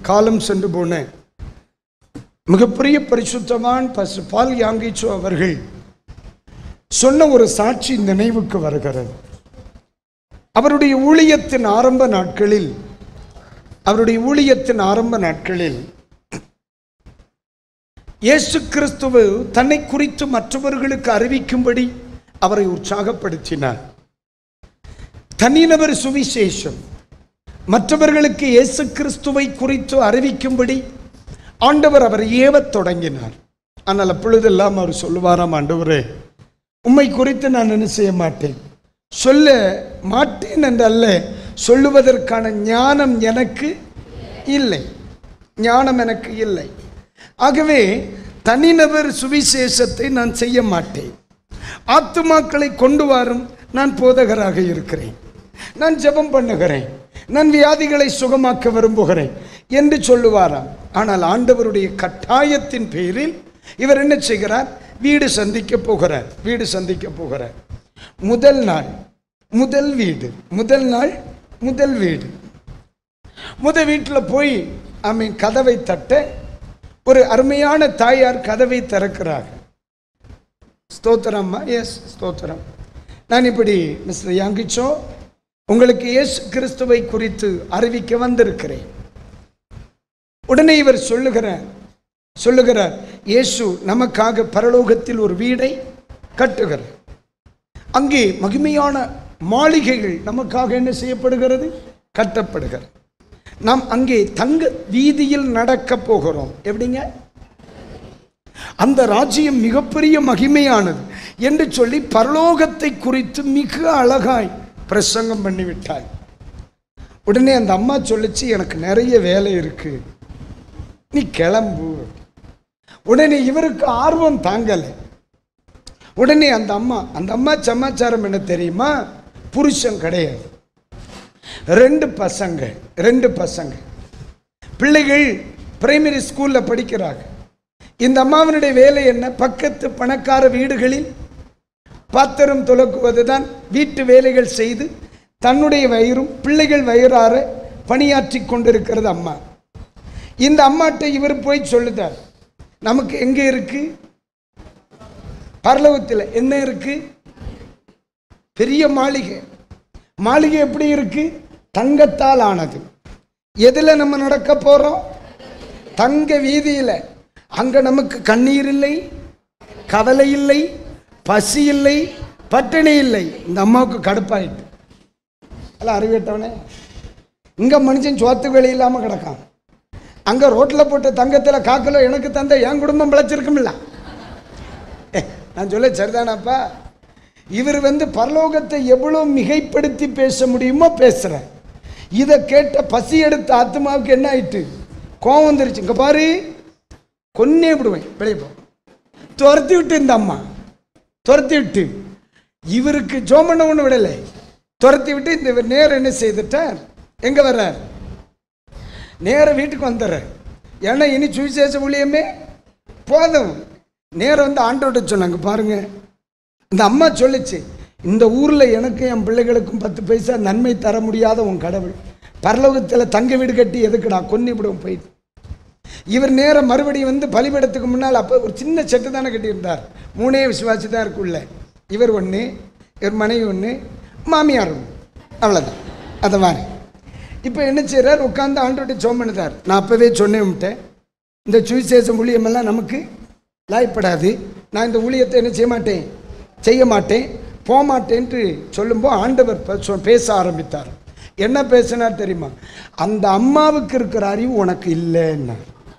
காலம் சென்று போன மிகப்பெரிய பரிசுத்தவான் பசு பால் யாங்கிச்சோ அவர்கள் சொன்ன ஒரு சாட்சி நினைவுக்கு வருகிறது அவருடைய ஊழியத்தின் ஆரம்ப நாட்களில் அவருடைய ஊழியத்தின் ஆரம்ப நாட்களில் இயேசு கிறிஸ்துவு தன்னை குறித்து மற்றவர்களுக்கு அறிவிக்கும்படி அவரை உற்சாகப்படுத்தினார் தனிநபர் சுவிசேஷம் மற்றவர்களுக்கு இயேசு கிறிஸ்துவை குறித்து அறிவிக்கும்படி ஆண்டவர் அவரை ஏவத் தொடங்கினார் ஆனால் அப்பொழுதெல்லாம் அவர் சொல்லுவாராம் ஆண்டவரே உம்மை குறித்து நான் என்ன செய்ய மாட்டேன் சொல்ல மாட்டேன் என்றல்ல சொல்லுவதற்கான ஞானம் எனக்கு இல்லை ஞானம் எனக்கு இல்லை ஆகவே தனிநபர் சுவிசேஷத்தை நான் செய்ய மாட்டேன் ஆத்துமாக்களை கொண்டு வரும் நான் போதகராக இருக்கிறேன் நான் ஜெபம் பண்ணுகிறேன் நான் வியாதிகளை சுகமாக்க விரும்புகிறேன் என்று சொல்லுவாராம் ஆனால் ஆண்டவருடைய கட்டாயத்தின் பேரில் இவர் என்ன செய்கிறார் வீடு சந்திக்க போகிறார் வீடு சந்திக்க போகிறார் முதல் நாள் முதல் வீடு முதல் நாள் முதல் வீடு முத வீட்டில் போய் அவன் கதவை தட்ட ஒரு அருமையான தாயார் கதவை திறக்கிறாங்க ஸ்தோத்திரம்மா எஸ் ஸ்தோத்திரம் நான் இப்படி மிஸ்டர் யாங்கிச்சோ உங்களுக்கு இயேசு கிறிஸ்துவை குறித்து அறிவிக்க வந்திருக்கிறேன் உடனே இவர் சொல்லுகிறார் சொல்லுகிறார் இயேசு நமக்காக பரலோகத்தில் ஒரு வீடை கட்டுகிறார் அங்கே மகிமையான மாளிகைகள் நமக்காக என்ன செய்யப்படுகிறது கட்டப்படுகிறது நாம் அங்கே தங்க வீதியில் நடக்க போகிறோம் எப்படிங்க அந்த ராஜ்யம் மிகப்பெரிய மகிமையானது என்று சொல்லி பரலோகத்தை குறித்து மிக அழகாய் பிரசங்கம் பண்ணிவிட்டாய் உடனே அந்த அம்மா சொல்லிச்சு எனக்கு நிறைய வேலை இருக்கு நீ கிளம்பு உடனே இவருக்கு ஆர்வம் தாங்கலை உடனே அந்த அம்மா அந்த அம்மா சமாச்சாரம் என்ன தெரியுமா புருஷன் கிடையாது ரெண்டு பசங்க ரெண்டு பசங்க பிள்ளைகள் பிரைமரி ஸ்கூல்ல படிக்கிறாங்க இந்த அம்மாவினுடைய வேலை என்ன பக்கத்து பணக்கார வீடுகளில் பாத்திரம் துலக்குவது தான் வீட்டு வேலைகள் செய்து தன்னுடைய வயிறும் பிள்ளைகள் வயிறார பணியாற்றி கொண்டிருக்கிறது அம்மா இந்த அம்மாட்ட இவர் போய் சொல்லுதார் நமக்கு எங்க இருக்கு பரலோகத்தில் என்ன இருக்கு பெரிய மாளிகை மாளிகை எப்படி இருக்கு தங்கத்தால் ஆனது எதுல நம்ம நடக்க போறோம் தங்க வீதியில அங்க நமக்கு கண்ணீர் இல்லை கவலை இல்லை பசி இல்லை பட்டினி இல்லை இந்த அம்மாவுக்கு கடுப்பாயிட்டு அல்ல அறிவிட்டவனே இங்க மனுஷன் சோத்துக்கு வெளி இல்லாம கிடக்கான் அங்க ரோட்ல போட்ட தங்கத்துல காக்கல எனக்கு தந்த என் குடும்பம் பிழைச்சிருக்கும்ல ஏ, நான் சொல்ல சரிதானாப்பா இவர் வந்து பரலோகத்தை எவ்வளவு மிகைப்படுத்தி பேச முடியுமோ பேசுறேன் இதை கேட்ட பசி எடுத்த ஆத்மாவுக்கு என்ன ஆயிட்டு கோவம் வந்துருச்சு இங்க பாரு கொன்னே விடுவேன் வெளியே போ துரத்தி விட்டு இந்த அம்மா துரத்தி விட்டு இவருக்கு ஜோமண்ண ஒன்று விடலை துரத்தி விட்டு இந்த இவர் நேரம் என்ன செய்துட்டார் எங்க வர்றார் நேர வீட்டுக்கு வந்துடுறேன் ஏன்னா இனி சுவிசேஷ ஊழியமே போதும் நேரம் வந்து ஆண்டோட்ட சொன்னாங்க பாருங்க இந்த அம்மா சொல்லுச்சு இந்த ஊரில் எனக்கும் என் பிள்ளைகளுக்கும் பத்து பைசா நன்மை தர முடியாத உன் கடவுள் பரலோகத்தில் தங்க வீடு கட்டி எதுக்குடா கொன்னி விடுவோம் போயிட்டு இவர் நேரம் மறுபடியும் வந்து பலிபீடத்துக்கு முன்னால் அப்போ ஒரு சின்ன செட்டு தானே கட்டியிருந்தார் மூணே விசுவாசி தான் இருக்குள்ள இவர் ஒன்று இவர் மனைவி ஒன்று மாமியார் ஒன்று அவ்வளோதான் அதை மாதிரி இப்போ என்ன செய்கிறார் உட்காந்து ஆண்டோட்ட ஜோம் பண்ணுதார் நான் அப்போவே சொன்னேன் விட்டேன் இந்த சுவிசேஷம் ஊழியமெல்லாம் நமக்கு லாய்ப்படாது நான் இந்த ஊழியத்தை என்ன செய்ய மாட்டேன் செய்ய மாட்டேன் போக மாட்டேன்ட்டு சொல்லும்போது ஆண்டவர் ப- சொ- பேச ஆரம்பித்தார் என்ன பேசினார் தெரியுமா அந்த அம்மாவுக்கு இருக்கிற அறிவு உனக்கு இல்லைன்னா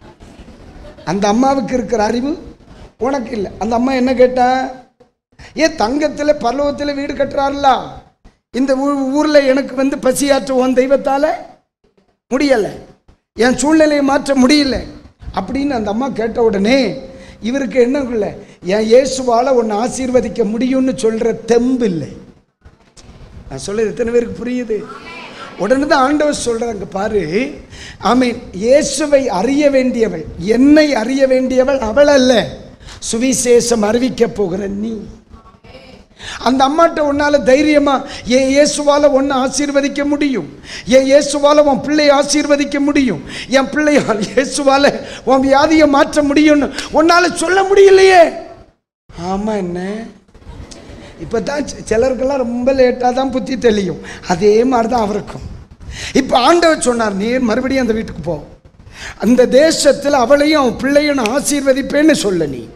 அந்த அம்மாவுக்கு இருக்கிற அறிவு உனக்கு இல்லை அந்த அம்மா என்ன கேட்டா ஏன் தங்கத்தில் பரலோகத்தில் வீடு கட்டுறாருல இந்த ஊ- ஊர்ல எனக்கு வந்து பசியாற்ற உன் தெய்வத்தால முடியலை என் சூழ்நிலையை மாற்ற முடியல அப்படின்னு அந்த அம்மா கேட்ட உடனே இவருக்கு என்னக்குள்ள என் இயேசுவால உன்னை ஆசீர்வதிக்க முடியும்னு சொல்ற தெம்பு இல்லை நான் சொல்ல எத்தனை பேருக்கு புரியுது உடனே தான் ஆண்டவர் சொல்றாங்க பாரு ஆமீன் இயேசுவை அறிய வேண்டியவள் என்னை அறிய வேண்டியவள் அவள் அல்ல சுவிசேஷம் அறிவிக்க போகிற நீ அந்த அம்மாட்ட உன்னால தைரியமா என் இயேசுவால ஒன்று ஆசீர்வதிக்க முடியும் என் இயேசுவால உன் பிள்ளையை ஆசீர்வதிக்க முடியும் என் பிள்ளையால் இயேசுவால உன் வியாதியை மாற்ற முடியும்னு உன்னால சொல்ல முடியலையே ஆமா என்ன இப்போ தான் சிலருக்கெல்லாம் ரொம்ப லேட்டாக தான் புத்தி தெளியும் அதே மாதிரி தான் அவருக்கும் இப்போ ஆண்டவர் சொன்னார் நீர் மறுபடியும் அந்த வீட்டுக்கு போ அந்த தேசத்தில் அவளையும் அவன் பிள்ளையும் நான் ஆசீர்வதிப்பேன்னு சொல்ல நீ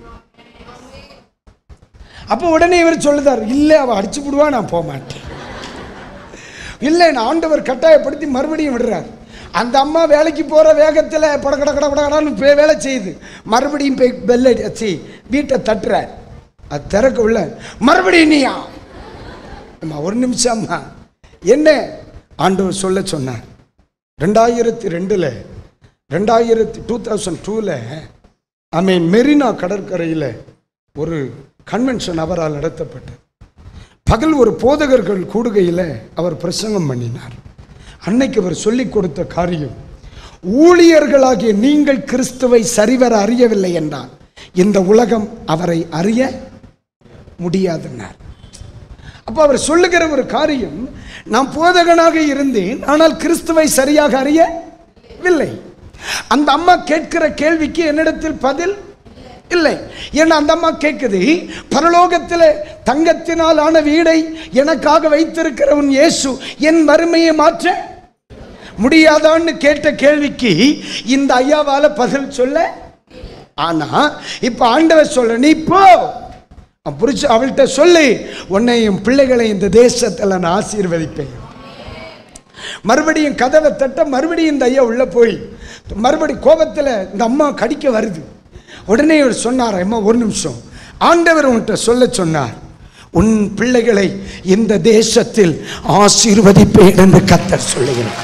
அப்போ உடனே இவர் சொல்லுதார் இல்லை அவள் அடிச்சு விடுவா நான் போக மாட்டேன் இல்லை நான் ஆண்டவர் கட்டாயப்படுத்தி மறுபடியும் விடுறார் அந்த அம்மா வேலைக்கு போகிற வேகத்தில் படக்கட கட கடன்னு பே- வேலை செய்யுது மறுபடியும் போய் பெல் அடிச்சு வீட்டை தட்டுறார் அது திறக்க உள்ள மறுபடியும் நீயா அம்மா ஒரு நிமிஷம் அம்மா என்ன ஆண்டவர் சொல்ல சொன்னார் ரெண்டாயிரத்தி ரெண்டில் ரெண்டாயிரத்தி டூ தௌசண்ட் டூவில் ஐ மீன் மெரினா கடற்கரையில் ஒரு கன்வென்ஷன் அவரால் நடத்தப்பட்டது பகல் ஒரு போதகர்கள் கூடுகையில் அவர் பிரசங்கம் பண்ணினார் அன்னைக்கு அவர் சொல்லிக் கொடுத்த காரியம் ஊழியர்களாகிய நீங்கள் கிறிஸ்துவை சரிவர அறியவில்லை என்றால் இந்த உலகம் அவரை அறிய முடியாதுன்னார் அப்போ அவர் சொல்லுகிற ஒரு காரியம் நான் போதகனாக இருந்தேன் ஆனால் கிறிஸ்துவை சரியாக அறியவில்லை அந்த அம்மா கேட்கிற கேள்விக்கு என்னிடத்தில் பதில் இல்லை ஏன்னா அந்த அம்மா கேட்குது பரலோகத்தில் தங்கத்தினால் ஆன வீடை எனக்காக வைத்திருக்கிற உன் இயேசு என் வறுமையை மாற்ற முடியாதான்னு கேட்ட கேள்விக்கு இந்த ஐயாவால பதில் சொல்ல ஆனா இப்ப ஆண்டவர் சொல்ல நீ போ புரிச்சு அவள்கிட்ட சொல்லி உன்னை என் பிள்ளைகளை இந்த தேசத்தில் நான் ஆசீர்வதிப்பேன் மறுபடியும் கதவை தட்ட மறுபடியும் இந்த ஐயா உள்ள போய் மறுபடி கோபத்தில் இந்த அம்மா கடிக்க வருது உடனே இவர் சொன்னார் அம்மா ஒரு நிமிஷம் ஆண்டவர் உன்கிட்ட சொல்ல சொன்னார் உன் பிள்ளைகளை இந்த தேசத்தில் ஆசீர்வதிப்பேன் என்று கத்தர் சொல்லுகிறார்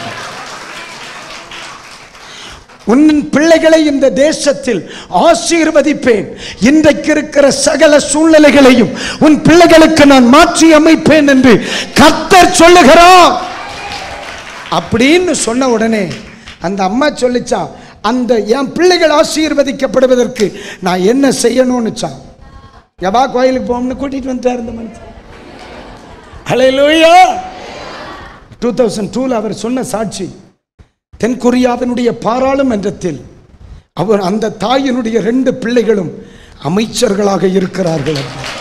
உன் பிள்ளைகளை இந்த தேசத்தில் ஆசீர்வதிப்பேன் இன்றைக்கு இருக்கிற சகல சூழ்நிலைகளையும் உன் பிள்ளைகளுக்கு நான் மாற்றி அமைப்பேன் என்று கர்த்தர் சொல்லுகிறார் அப்படின்னு சொன்ன உடனே அந்த அம்மா சொல்லிச்சான் அந்த என் பிள்ளைகள் ஆசீர்வதிக்கப்படுவதற்கு நான் என்ன செய்யணும்னுச்சான் எவா கோயிலுக்கு போகணும்னு கூட்டிட்டு வந்துட்டார் இந்த மனுஷன் ஹalleluya டூ தௌசண்ட் டூவில் அவர் சொன்ன சாட்சி தென்கொரியாவினுடைய பாராளுமன்றத்தில் அவர் அந்த தாயினுடைய ரெண்டு பிள்ளைகளும் அமைச்சர்களாக இருக்கிறார்கள்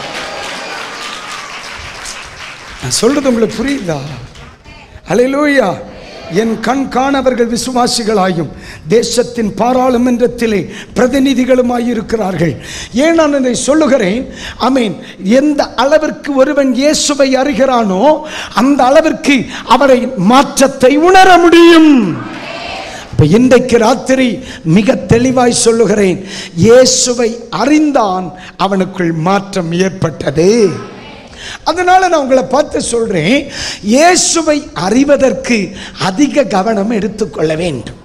நான் சொல்றது உங்களுக்கு புரியுதா அலையிலூயா என் கண் காணவர்கள் விசுவாசிகளாயும் தேசத்தின் பாராளுமன்றத்திலே பிரதிநிதிகளுமாய் இருக்கிறார்கள் ஏன் நான் இதை சொல்லுகிறேன் அமீன் எந்த அளவிற்கு ஒருவன் இயேசுவை அறிகிறானோ அந்த அளவிற்கு அவரை மாற்றத்தை உணர முடியும் இப்ப இன்றைக்கு ராத்திரி மிக தெளிவாய் சொல்லுகிறேன் இயேசுவை அறிந்தான் அவனுக்குள் மாற்றம் ஏற்பட்டது அதனால நான் உங்களை பார்த்து சொல்றேன் இயேசுவை அறிவதற்கு அதிக கவனம் எடுத்துக்கொள்ள வேண்டும்